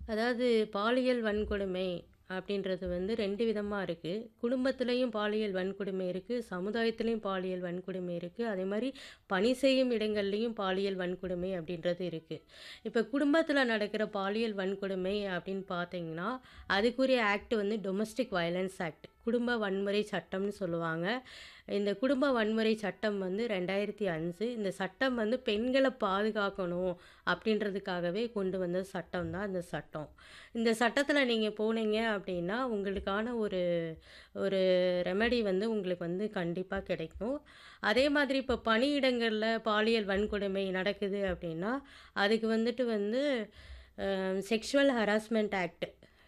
அதாவது பாலியல் வன்கொடுமை அப்படின்றது வந்து 2 விதமா இருக்கு. குடும்பத்திலயும் பாலியல் வன்கொடுமை இருக்கு. சமுதாயத்திலயும் பாலியல் வன்கொடுமை இருக்கு. அதேமாரி பணி செய்யும் இடங்கள்லயும் பாலியல் வன்கொடுமை அப்படின்றது இருக்கு. இப்ப குடும்பத்தில நடக்கிற பாலியல் வன்கொடுமை அப்படின்னு பார்த்தீங்கன்னா, அதுக்குரிய ஆக்ட் வந்து டொமஸ்டிக் வயலன்ஸ் ஆக்ட். குடும்ப வன்முறை சட்டம்னு சொல்லுவாங்க. இந்த குடும்ப வன்முறை சட்டம் வந்து 2005 இந்த சட்டம் வந்து பெண்கள பாதுகாக்கணும் அப்படின்றதுக்காகவே கொண்டு வந்த சட்டம் தான் இந்த சட்டம். இந்த சட்டத்தில நீங்க போனீங்க அப்படின்னா, உங்களுக்கான ஒரு ஒரு ரெமெடி வந்து உங்களுக்கு வந்து கண்டிப்பா கிடைக்கும். அதே மாதிரி இப்ப பணியிடங்கள்ல பாலியல் வன்கொடுமை நடக்குது அப்படின்னா, அதுக்கு வந்துட்டு வந்து அ செக்சுவல் ஹராஸ்மென்ட் ஆக்ட்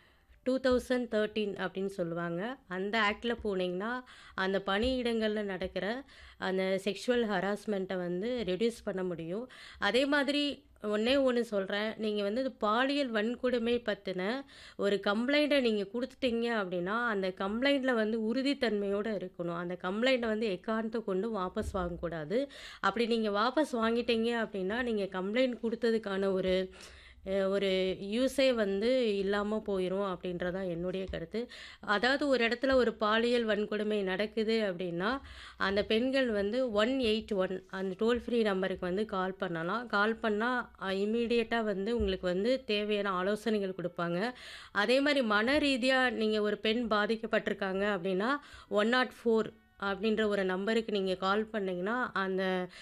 2013 அப்படின்னு சொல்லுவாங்க. அந்த ஆக்ட்ல போனீங்கன்னா, அந்த பணியிடங்கள்ல நடக்கிற அந்த செக்சுவல் ஹராஸ்மென்ட்ட வந்து ரெட்யூஸ் பண்ண முடியும். அதே மாதிரி ஒண்ணே ஒண்ணு சொல்றேன். நீங்க வந்து பாலியல் வன்கொடுமை பத்தின ஒரு கம்ப்ளைண்ட்ட நீங்க குடுத்துட்டீங்க அப்படின்னா, அந்த கம்ப்ளைண்ட்ல வந்து உறுதித்தன்மையோட இருக்கணும். அந்த கம்ப்ளைண்ட்ட வந்து எக்காரணத்த கொண்டும் வாபஸ் வாங்கக்கூடாது. அப்படி நீங்க வாபஸ் வாங்கிட்டீங்க அப்படின்னா, நீங்க கம்ப்ளைண்ட் குடுத்ததுக்கான ஒரு அ ஒரு யூஸே வந்து இல்லாம போயிரும் அப்படின்றது தான் என்னுடைய கருத்து. அதாவது ஒரு இடத்துல ஒரு பாலியல் வன்கொடுமை நடக்குது அப்படின்னா, அந்த பெண்கள் வந்து 181 அந்த டோல் ஃப்ரீ நம்பருக்கு வந்து கால் பண்ணலாம். கால் பண்ணா அ இம்மீடியட்டா வந்து உங்களுக்கு வந்து தேவையான ஆலோசனைகள் குடுப்பாங்க. அதேமாரி மன ரீதியா நீங்க ஒரு பெண் பாதிக்கப்பட்டிருக்காங்க அப்படின்னா, 104 அப்படின்ற ஒரு நம்பருக்கு நீங்க கால் பண்ணீங்கன்னா, அந்த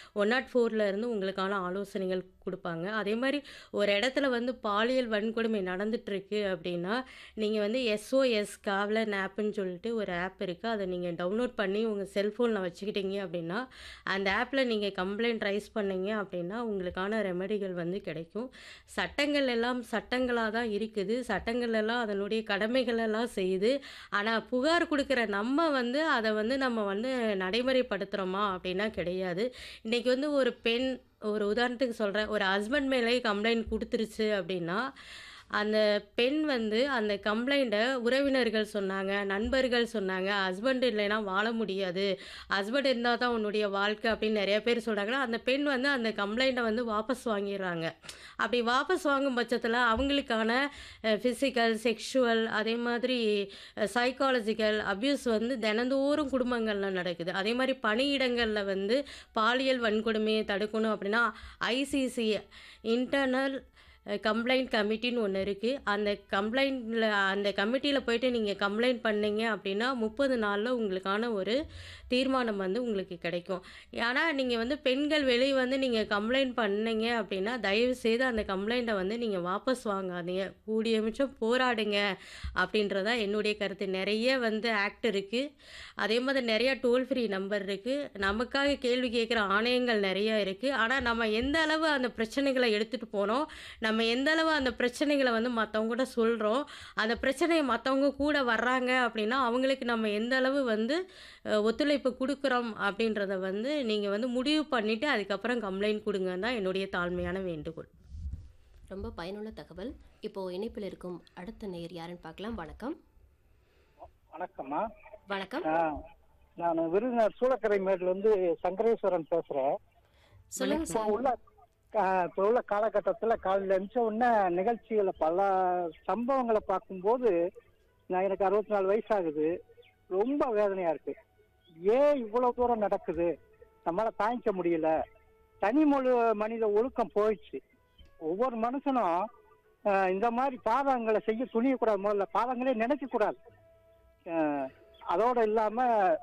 104ல இருந்து உங்களுக்கான ஆலோசனைகள் குடுப்பாங்க. அதேமாரி ஒரு இடத்துல வந்து பாலியல் வன்கொடுமை நடந்துட்டுருக்கு அப்படின்னா, நீங்க வந்து எஸ்ஓஎஸ் காவலன் ஆப்புன்னு சொல்லிட்டு ஒரு ஆப் இருக்கு. அத நீங்க டவுன்லோட் பண்ணி உங்க செல்ஃபோன்ல வச்சுக்கிட்டீங்க அப்படின்னா, அந்த ஆப்ல நீங்க கம்ப்ளைண்ட் ரைஸ் பண்ணீங்க அப்படின்னா, உங்களுக்கான ரெமெடிகள் வந்து கிடைக்கும். சட்டங்கள் எல்லாம் சட்டங்களா தான் இருக்குது. சட்டங்கள் எல்லாம் அதனுடைய கடமைகள் எல்லாம் செய்யுது. ஆனா புகார் குடுக்குற நம்ம வந்து அத வந்து நம்ம வந்து நடைமுறைப்படுத்துறோமா அப்படின்னா கிடையாது. இன்னைக்கு வந்து ஒரு பெண் ஒரு உதாரணத்துக்கு சொல்றேன். ஒரு ஹஸ்பண்ட் மேலேயே கம்ப்ளைண்ட் குடுத்துருச்சு அப்படின்னா, அந்த பெண் வந்து அந்த கம்ப்ளைண்ட்ட உறவினர்கள் சொன்னாங்க, நண்பர்கள் சொன்னாங்க. ஹஸ்பண்ட் இல்லைன்னா வாழ முடியாது. ஹஸ்பண்ட் இருந்தா தான் உன்னுடைய வாழ்க்கை அப்படின்னு நெறைய பேர் சொல்றாங்கன்னா, அந்த பெண் வந்து அந்த கம்ப்ளைண்ட்ட வந்து வாபஸ் வாங்கிர்றாங்க. அப்படி வாபஸ் வாங்கும் பட்சத்தில அவங்களுக்கான அ பிசிக்கல், செக்சுவல் அதே மாதிரி அ சைக்காலஜிக்கல் அப்யூஸ் வந்து தினந்தோறும் குடும்பங்கள்ல நடக்குது. அதேமாரி பணியிடங்கள்ல வந்து பாலியல் வன்கொடுமைய தடுக்கணும் அப்படின்னா, ஐசிசி இன்டர்னல் அ கம்ப்ளைண்ட் கமிட்டின்னு ஒண்ணு இருக்கு. அந்த கம்ப்ளைண்ட்ல அந்த கமிட்டில போயிட்டு நீங்க கம்ப்ளைண்ட் பண்ணீங்க அப்படின்னா, 30 நாள்ல உங்களுக்கான ஒரு தீர்மானம் வந்து உங்களுக்கு கிடைக்கும். ஆனா நீங்க வந்து பெண்கள் வெளிய வந்து நீங்க கம்ப்ளைண்ட் பண்ணீங்க அப்படின்னா, தயவுசெய்து அந்த கம்ப்ளைண்ட்ட வந்து நீங்க வாபஸ் வாங்காதீங்க. கூடிய பட்சம் போராடுங்க அப்படின்றது தான் என்னுடைய கருத்து. நெறைய வந்து ஆக்ட் இருக்கு. அதே மாதிரி நெறைய டோல் ஃப்ரீ நம்பர் இருக்கு. நமக்காக கேள்வி கேட்கிற ஆணையங்கள் நெறைய இருக்கு. ஆனா நம்ம எந்த அளவு அந்த பிரச்சனைகள எடுத்துட்டு போறோம், நம்ம எந்த அளவு அந்த பிரச்சனைகள வந்து மத்தவங்ககிட்ட சொல்றோம், அந்த பிரச்சனைய மத்தவங்க கூட வர்றாங்க அப்படின்னா, அவங்களுக்கு நம்ம எந்த அளவு வந்து அ ஒத்துழைப்பு குடுக்குறோம் அப்படின்றத வந்து நீங்க வந்து முடிவு பண்ணிட்டு அதுக்கப்புறம் கம்ப்ளைண்ட் குடுங்கன்னு தான் என்னுடைய தாழ்மையான வேண்டுகோள். ரொம்ப பயனுள்ள தகவல். இப்போ இணைப்பில் இருக்கும் அடுத்த நேயர் யாருன்னு பார்க்கலாம். வணக்கம். வணக்கம்மா. வணக்கம். ஆ நானு விருதுநகர் சூளக்கரை மேட்லருந்து சங்கரேஸ்வரன் பேசுறேன். சொல்லுங்க இப்போ சார். உள்ள அ இப்போ உள்ள காலகட்டத்துல காலையில எந்திரிச்ச உடனே நிகழ்ச்சிகள பல சம்பவங்கள பார்க்கும்போது, நான் எனக்கு 64 வயசு ஆகுது. ரொம்ப வேதனையா இருக்கு. ஏன் இவ்வளவு தூரம் நடக்குது? நம்மால தாங்கிக்க முடியல. தனி மொழி மனித ஒழுக்கம் போயிடுச்சு. ஒவ்வொரு மனுஷனும் அ இந்த மாரி பாவங்கள செய்ய துணியக்கூடாது முதல்ல. பாவங்களே நினைக்கக்கூடாது. அ அதோட இல்லாம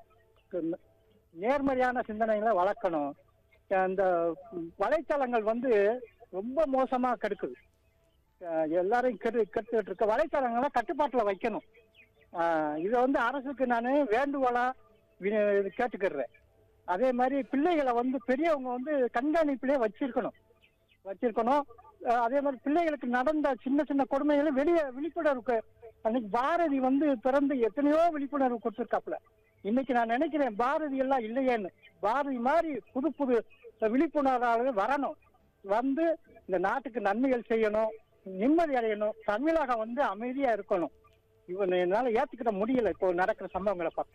க் நேர்மறையான சிந்தனைகள வளர்க்கணும். அந்த வலைத்தளங்கள் வந்து ரொம்ப மோசமா கெடுக்குது. அ எல்லாரையும் கெடு கெடுத்துட்டு இருக்க வலைத்தளங்கள கட்டுப்பாட்டுல வைக்கணும். ஆ இத வந்து அரசுக்கு நானு வேண்டுகோளா வி கேட்டுக்கிறேன். அதே மாரி பிள்ளைகள வந்து பெரியவங்க வந்து கண்காணிப்பிலே வச்சிருக்கணும். வச்சிருக்கணும். அ அதே மாரி பிள்ளைகளுக்கு நடந்த சின்ன சின்ன கொடுமைகள வெளிய விழிப்புணர்வுக்கு அன்னைக்கு பாரதி வந்து பிறந்து எத்தனையோ விழிப்புணர்வு குடுத்திருக்காப்புல. இன்னைக்கு நான் நினைக்கிறேன் பாரதி எல்லாம் இல்லையேன்னு. பாரதி மாரி புது புது விழிப்புணர்வாளர்கள் வரணும். வந்து இந்த நாட்டுக்கு நன்மைகள் செய்யணும். நிம்மதி அடையணும். தமிழகம் வந்து அமைதியா இருக்கணும். இவன என்னால ஏத்துக்கிட முடியல இப்போ நடக்கிற சம்பவங்கள பார்த்தா.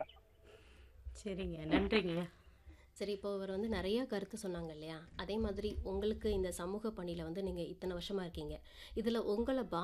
சரிங்க. நன்றிங்க. சரி இப்போ இவர் வந்து நெறைய கருத்து சொன்னாங்க இல்லையா? அதே மாதிரி உங்களுக்கு இந்த சமூக பணியில வந்து நீங்க இத்தன வருஷமா இருக்கீங்க. இதுல உங்கள பா